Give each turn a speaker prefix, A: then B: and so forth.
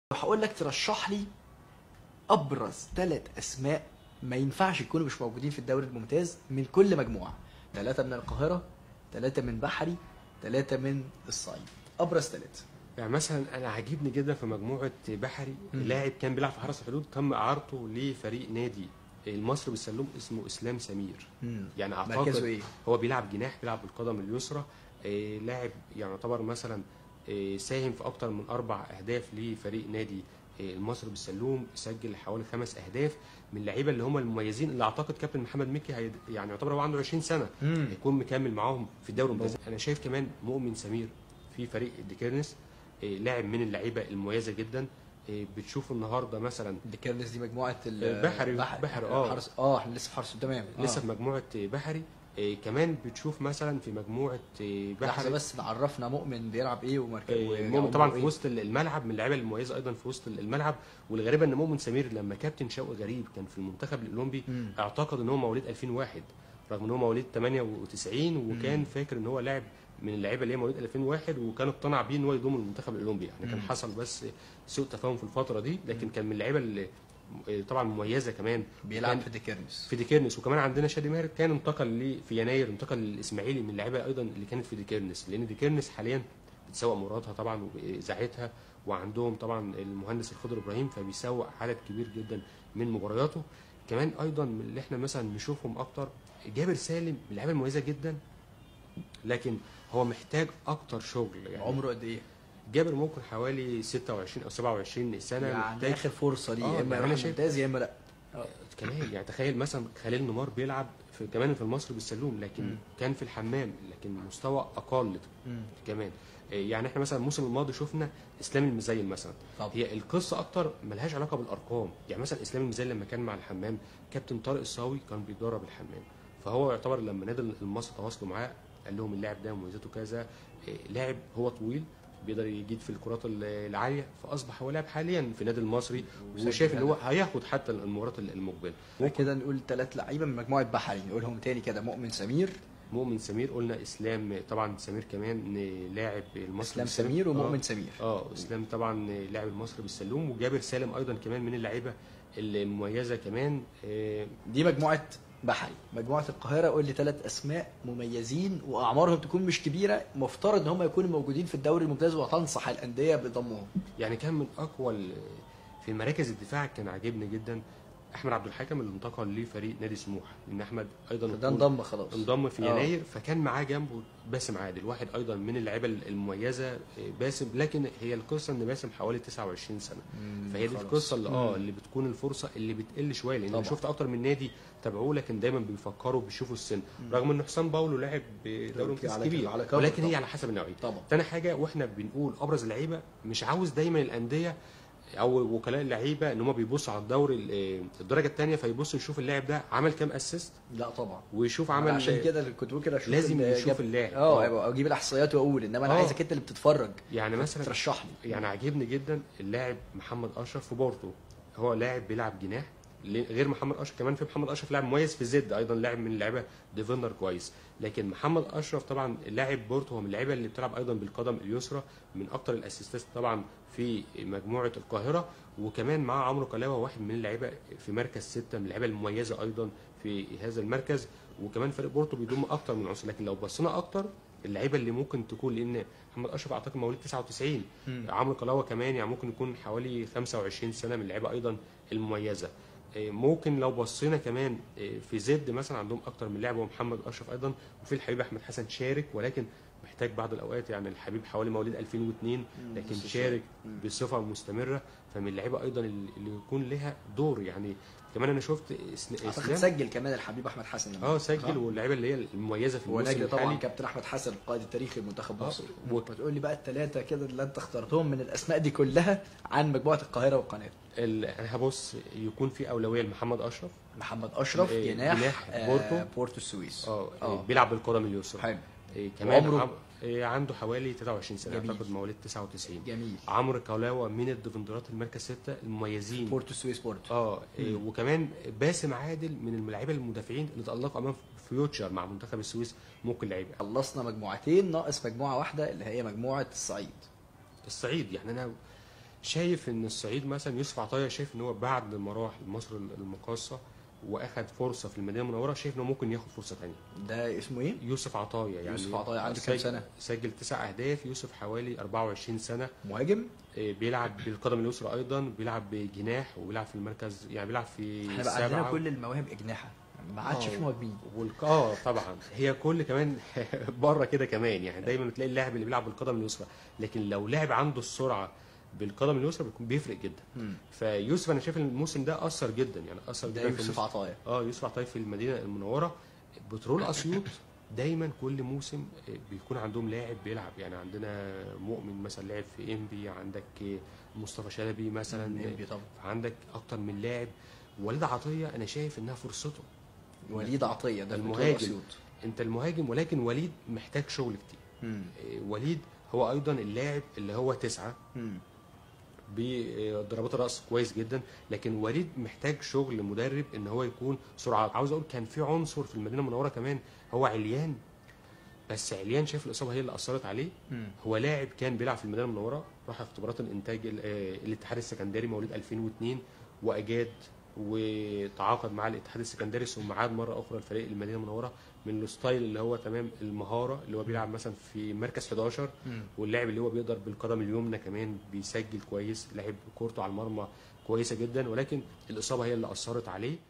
A: هقول لك ترشح لي ابرز ثلاث اسماء ما ينفعش يكونوا مش موجودين في الدوري الممتاز من كل مجموعه ثلاثه من القاهره ثلاثه من بحري ثلاثه من الصعيد ابرز ثلاثه
B: يعني مثلا انا عاجبني جدا في مجموعه بحري
A: مم.
B: لاعب كان بيلعب في حرس الحدود تم اعارته لفريق نادي المصري بالسلوم اسمه اسلام سمير يعني
A: مركزه
B: اعتقد
A: ايه؟
B: هو بيلعب جناح بيلعب بالقدم اليسرى آه، لاعب يعني يعتبر مثلا آه، ساهم في اكتر من اربع اهداف لفريق نادي آه، المصري بالسلوم سجل حوالي خمس اهداف من اللعيبه اللي هم المميزين اللي اعتقد كابتن محمد مكي هي يعني يعتبر هو عنده 20 سنه
A: مم.
B: يكون مكمل معاهم في الدوري الممتاز انا شايف كمان مؤمن سمير في فريق ديكيرنس آه، لاعب من اللعيبه المميزه جدا آه، بتشوف النهارده مثلا
A: دي كيرلس دي مجموعه ال-
B: البحري- بحري، اه.
A: حرس اه احنا لسه في حرس تمام آه.
B: لسه في مجموعه بحري آه، كمان بتشوف مثلا في مجموعه آه،
A: لحظه
B: بحري
A: بس نعرفنا مؤمن بيلعب ايه ومركزه
B: آه، مؤمن طبعا في وسط الملعب من اللعيبه المميزه ايضا في وسط الملعب والغريبه ان مؤمن سمير لما كابتن شوقي غريب كان في المنتخب الاولمبي
A: مم.
B: اعتقد ان هو مواليد 2001 رغم ان هو مواليد 98 وكان فاكر ان هو لاعب من اللعيبه اللي هي مواليد 2001 وكان اقتنع بيه ان هو يضم المنتخب الاولمبي يعني كان
A: مم.
B: حصل بس سوء تفاهم في الفتره دي لكن كان من اللعيبه اللي آه، طبعا مميزه كمان
A: بيلعب
B: كان
A: في ديكيرنس
B: في ديكيرنس وكمان عندنا شادي ماهر كان انتقل لي في يناير انتقل للاسماعيلي من اللعيبه ايضا اللي كانت في ديكيرنس لان ديكيرنس حاليا بتسوق مرادها طبعا واذاعتها وعندهم طبعا المهندس الخضر ابراهيم فبيسوق عدد كبير جدا من مبارياته كمان ايضا من اللي احنا مثلا نشوفهم اكتر جابر سالم من اللعيبه المميزه جدا لكن هو محتاج اكتر شغل يعني
A: عمره قد ايه؟
B: جابر ممكن حوالي 26 او 27 سنه
A: يعني
B: محتاج
A: اخر فرصه ليه
B: آه،
A: يا اما
B: يعني
A: يروح
B: أنا شايف-
A: الممتاز يا اما لا
B: كمان يعني تخيل مثلا خليل نمار بيلعب في كمان في المصري بالسلوم لكن
A: مم.
B: كان في الحمام لكن مستوى اقل
A: مم.
B: كمان إيه يعني احنا مثلا الموسم الماضي شفنا اسلام المزين مثلا
A: طب
B: هي القصه اكتر ملهاش علاقه بالارقام يعني مثلا اسلام المزين لما كان مع الحمام كابتن طارق الصاوي كان بيدرب الحمام فهو يعتبر لما نادي المصري تواصلوا معاه قال لهم اللاعب ده مميزاته كذا إيه لاعب هو طويل بيقدر يجيد في الكرات ال- العاليه فاصبح هو لاعب حاليا في النادي المصري
A: وسجل
B: وشايف ان هو
A: هدف.
B: هياخد حتى المباريات المقبله
A: كده نقول ثلاث لعيبه من مجموعه بحري نقولهم تاني كده مؤمن سمير
B: مؤمن سمير قلنا اسلام طبعا سمير كمان لاعب المصري
A: اسلام
B: بالسلوم.
A: سمير ومؤمن
B: آه.
A: سمير
B: اه اسلام طبعا لاعب المصري بالسلوم وجابر سالم ايضا كمان من اللعيبه المميزه كمان آه،
A: دي مجموعه بحري مجموعه القاهره قول لي ثلاث اسماء مميزين واعمارهم تكون مش كبيره مفترض ان هم يكونوا موجودين في الدوري الممتاز وتنصح الانديه بضمهم
B: يعني كان من اقوى ال- في مراكز الدفاع كان عاجبني جدا احمد عبد الحكم اللي انتقل لفريق نادي سموحه لان احمد ايضا
A: ده انضم خلاص
B: انضم في
A: آه.
B: يناير فكان معاه جنبه باسم عادل واحد ايضا من اللعيبه المميزه آه، باسم لكن هي القصه ان باسم حوالي 29 سنه
A: مم،
B: فهي دي
A: خلاص.
B: القصه اللي اه
A: مم.
B: اللي بتكون الفرصه اللي بتقل شويه لان انا
A: طبعا.
B: شفت اكتر من نادي تابعوه لكن دايما بيفكروا بيشوفوا السن رغم ان حسام باولو لاعب دوري ممتاز
A: على-
B: كبير
A: على كبر
B: ولكن هي
A: طبعا.
B: على حسب النوعيه
A: طبعا
B: تاني حاجه واحنا بنقول ابرز اللعيبه مش عاوز دايما الانديه او وكلاء اللعيبه ان هم بيبصوا على الدوري ال- الدرجه الثانيه فيبصوا يشوف اللاعب ده عمل كام اسيست
A: لا طبعا
B: ويشوف
A: عمل
B: عمل
A: عشان كده اللي كنت بقول كده اشوف
B: لازم
A: ال-
B: يشوف
A: جاب-
B: اللاعب
A: اه
B: آه.
A: يبقى اجيب الاحصائيات واقول انما انا
B: آه.
A: عايزك انت اللي بتتفرج
B: يعني مثلا
A: ترشح لي
B: يعني عاجبني جدا اللاعب محمد اشرف في بورتو هو لاعب بيلعب جناح ل- غير محمد اشرف كمان في محمد اشرف لاعب مميز في زد ايضا لاعب من اللعيبه ديفندر كويس لكن محمد اشرف طبعا لاعب بورتو هو من اللعيبه اللي بتلعب ايضا بالقدم اليسرى من اكتر الاسيستات طبعا في مجموعه القاهره وكمان معاه عمرو قلاوه واحد من اللعيبه في مركز سته من اللعيبه المميزه ايضا في هذا المركز وكمان فريق بورتو بيضم اكتر من عنصر لكن لو بصينا اكتر اللعيبه اللي ممكن تكون لان محمد اشرف اعتقد مواليد 99
A: مم.
B: عمرو قلاوه كمان يعني ممكن يكون حوالي 25 سنه من اللعيبه ايضا المميزه إيه، ممكن لو بصينا كمان إيه، في زد مثلا عندهم اكتر من لاعب ومحمد اشرف ايضا وفي الحبيب احمد حسن شارك ولكن محتاج بعض الاوقات يعني الحبيب حوالي مواليد 2002 لكن
A: بس
B: شارك
A: مم.
B: بصفه مستمره فمن اللعيبه ايضا اللي اللي يكون لها دور يعني كمان انا شفت إسن-
A: اعتقد
B: اسلام
A: سجل كمان الحبيب احمد حسن لما-
B: اه سجل
A: آه.
B: واللعيبه اللي هي المميزه في الموسم
A: ونجد طبعا
B: الحالي
A: كابتن احمد حسن القائد التاريخي لمنتخب
B: آه،
A: مصر
B: و-
A: وتقول لي بقى الثلاثه كده اللي انت اخترتهم من الاسماء دي كلها عن مجموعه القاهره والقناه
B: ال- انا هبص يكون في اولويه لمحمد اشرف
A: محمد اشرف
B: إيه،
A: جناح,
B: جناح
A: آه،
B: بورتو.
A: بورتو السويس
B: اه
A: آه.
B: بيلعب بالقدم اليسرى
A: حلو
B: إيه كمان
A: وعمره؟
B: عم... إيه عنده حوالي 23 سنه
A: جميل.
B: اعتقد مواليد 99
A: جميل
B: عمرو كولاوه من الديفندرات المركز ستة المميزين
A: بورتو السويس بورتو
B: اه إيه
A: مم.
B: وكمان باسم عادل من اللعيبه المدافعين اللي تالقوا امام فيوتشر مع منتخب السويس ممكن لعيب
A: خلصنا مجموعتين ناقص مجموعه واحده اللي هي مجموعه الصعيد
B: الصعيد يعني انا شايف ان الصعيد مثلا يوسف عطيه شايف ان هو بعد ما راح مصر المقاصه واخد فرصه في المدينه المنوره شايف انه ممكن ياخد فرصه ثانيه
A: ده اسمه ايه؟
B: يوسف عطايا يعني
A: يوسف عطايا عنده كام
B: سجل-
A: سنة؟
B: سجل تسع اهداف يوسف حوالي 24 سنه
A: مهاجم
B: إيه، بيلعب بالقدم اليسرى ايضا بيلعب بجناح وبيلعب في المركز يعني بيلعب في
A: احنا بقى عندنا
B: السابعة.
A: كل المواهب اجنحه ما عادش
B: آه.
A: في مهاجمين
B: والك... اه طبعا هي كل كمان بره كده كمان يعني دايما تلاقي اللاعب اللي بيلعب بالقدم اليسرى لكن لو لاعب عنده السرعه بالقدم اليسرى بيكون بيفرق جدا
A: مم.
B: فيوسف انا شايف ان الموسم ده اثر جدا يعني اثر
A: ده
B: جدا في
A: يوسف
B: الموسم.
A: عطايا
B: اه يوسف عطاي في المدينه المنوره بترول اسيوط دايما كل موسم بيكون عندهم لاعب بيلعب يعني عندنا مؤمن مثلا لعب في انبي عندك مصطفى شلبي مثلا
A: انبي طبعا
B: عندك اكتر من لاعب وليد عطيه انا شايف انها فرصته
A: وليد عطيه ده
B: المهاجم.
A: المهاجم أسيوط.
B: انت المهاجم ولكن وليد محتاج شغل كتير
A: مم.
B: إيه، وليد هو ايضا اللاعب اللي هو تسعه
A: مم.
B: بضربات الراس كويس جدا لكن وليد محتاج شغل مدرب ان هو يكون سرعه عاوز اقول كان في عنصر في المدينه المنوره كمان هو عليان بس عليان شاف الاصابه هي اللي اثرت عليه
A: مم.
B: هو لاعب كان بيلعب في المدينه المنوره راح اختبارات الانتاج ال- آه، الاتحاد السكندري مواليد 2002 واجاد وتعاقد مع الاتحاد السكندري ثم عاد مره اخرى لفريق المدينه المنوره من الستايل اللي هو تمام المهاره اللي هو بيلعب مثلا في مركز 11
A: مم.
B: واللاعب اللي هو بيقدر بالقدم اليمنى كمان بيسجل كويس لاعب كورته على المرمى كويسه جدا ولكن الاصابه هي اللي اثرت عليه